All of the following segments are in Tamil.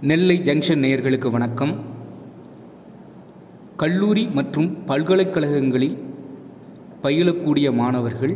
நெல்லை ஜங்ஷன் நேயர்களுக்கு வணக்கம் கல்லூரி மற்றும் பல்கலைக்கழகங்களில் பயிலக்கூடிய மாணவர்கள்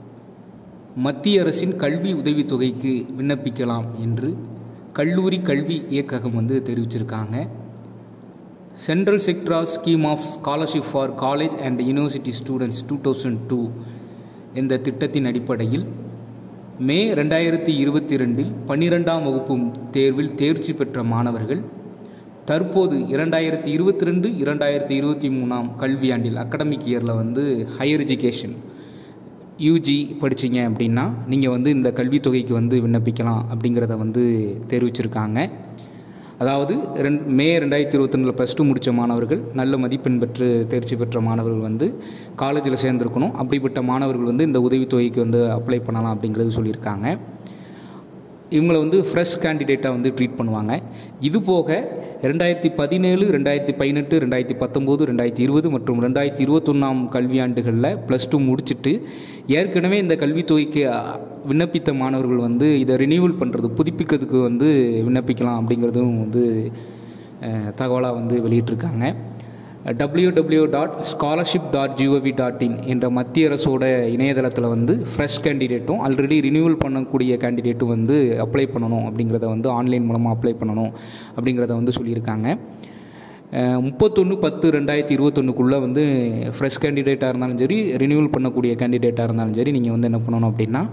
மத்திய அரசின் கல்வி உதவித்தொகைக்கு விண்ணப்பிக்கலாம் என்று கல்லூரி கல்வி இயக்ககம் வந்து தெரிவிச்சிருக்காங்க சென்ட்ரல் செக்டரா scheme of scholarship for college and university students two thousand two இந்த திட்டத்தின் அடிப்படையில் மே ரெண்டாயிரத்தி இருபத்தி ரெண்டில் பன்னிரெண்டாம் வகுப்பு தேர்வில் தேர்ச்சி பெற்ற மாணவர்கள் தற்போது இரண்டாயிரத்தி இருபத்தி ரெண்டு இரண்டாயிரத்தி இருபத்தி மூணாம் கல்வியாண்டில் அகடமிக் இயரில் வந்து ஹையர் எஜுகேஷன் யூஜி படிச்சிங்க அப்படின்னா நீங்கள் வந்து இந்த கல்வித்தொகைக்கு வந்து விண்ணப்பிக்கலாம் அப்படிங்கிறத வந்து தெரிவிச்சிருக்காங்க அதாவது ரெண் மே ரெண்டாயிரத்தி இருபத்தி ரெண்டில் ப்ளஸ் டூ முடித்த மாணவர்கள் நல்ல மதிப்பெண் பெற்று தேர்ச்சி பெற்ற மாணவர்கள் வந்து காலேஜில் சேர்ந்துருக்கணும் அப்படிப்பட்ட மாணவர்கள் வந்து இந்த உதவித்தொகைக்கு வந்து அப்ளை பண்ணலாம் அப்படிங்கிறது சொல்லியிருக்காங்க இவங்களை வந்து ஃப்ரெஷ் கேண்டிடேட்டாக வந்து ட்ரீட் பண்ணுவாங்க இது போக ரெண்டாயிரத்தி பதினேழு ரெண்டாயிரத்தி பதினெட்டு ரெண்டாயிரத்தி பத்தொம்போது ரெண்டாயிரத்தி இருபது மற்றும் ரெண்டாயிரத்தி இருபத்தொன்னாம் கல்வியாண்டுகளில் ப்ளஸ் டூ முடிச்சுட்டு ஏற்கனவே இந்த கல்வித்தொகைக்கு விண்ணப்பித்த மாணவர்கள் வந்து இதை ரினியூவல் பண்ணுறது புதுப்பிக்கிறதுக்கு வந்து விண்ணப்பிக்கலாம் அப்படிங்கிறதும் வந்து தகவலாக வந்து வெளியிட்டிருக்காங்க W W dot scholarship dot GOV dot in என்ற மத்திய அரசோட இணையதளத்தில் வந்து ஃப்ரெஷ் கேண்டிடேட்டும் ஆல்ரெடி ரினியூவல் பண்ணக்கூடிய கேண்டிடேட்டும் வந்து அப்ளை பண்ணணும் அப்படிங்கிறத வந்து ஆன்லைன் மூலமாக அப்ளை பண்ணணும் அப்படிங்கிறத வந்து சொல்லியிருக்காங்க முப்பத்தொன்று பத்து ரெண்டாயிரத்தி இருபத்தொன்னுக்குள்ளே வந்து ஃப்ரெஷ் கேண்டிடேட்டாக இருந்தாலும் சரி ரினியூவல் பண்ணக்கூடிய கேண்டிடேட்டாக இருந்தாலும் சரி நீங்கள் வந்து என்ன பண்ணணும் அப்படின்னா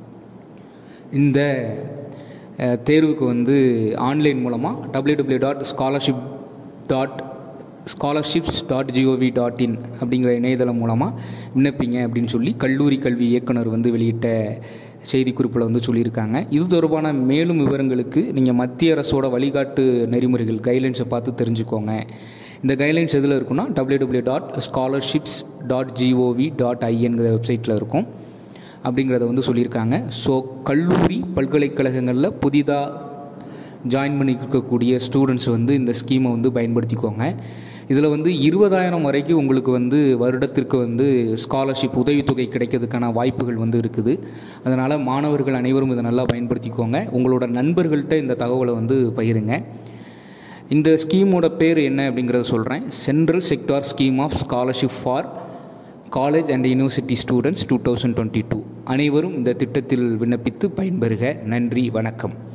இந்த தேர்வுக்கு வந்து ஆன்லைன் மூலமாக W W dot scholarship dot scholarships dot GOV dot in அப்படிங்கிற இணையதளம் மூலமாக விண்ணப்பிங்க அப்படின்னு சொல்லி கல்லூரி கல்வி இயக்குனர் வந்து வெளியிட்ட செய்திக்குறிப்பில் வந்து சொல்லியிருக்காங்க இது தொடர்பான மேலும் விவரங்களுக்கு நீங்கள் மத்திய அரசோட வழிகாட்டு நெறிமுறைகள் கைட்லைன்ஸை பார்த்து தெரிஞ்சுக்கோங்க இந்த கைட்லைன்ஸ் எதில் இருக்குன்னா W W dot scholarships dot GOV dot ஐஎன்கிற வெப்சைட்டில் இருக்கும் அப்படிங்கிறத வந்து சொல்லியிருக்காங்க ஸோ கல்லூரி பல்கலைக்கழகங்களில் புதிதாக ஜாயின் பண்ணியிருக்கக்கூடிய ஸ்டூடெண்ட்ஸ் வந்து இந்த ஸ்கீமை வந்து பயன்படுத்திக்கோங்க இதில் வந்து இருபதாயிரம் வரைக்கும் உங்களுக்கு வந்து வருடத்திற்கு வந்து ஸ்காலர்ஷிப் உதவித்தொகை கிடைக்கிறதுக்கான வாய்ப்புகள் வந்து இருக்குது அதனால் மாணவர்கள் அனைவரும் இதை நல்லா பயன்படுத்திக்கோங்க உங்களோட நண்பர்கள்ட்ட இந்த தகவலை வந்து பகிருங்க இந்த ஸ்கீமோட பேர் என்ன அப்படிங்கிறத சொல்கிறேன் central sector scheme of scholarship for college and university students two thousand twenty two அனைவரும் இந்த திட்டத்தில் விண்ணப்பித்து பயன்பெறுக நன்றி வணக்கம்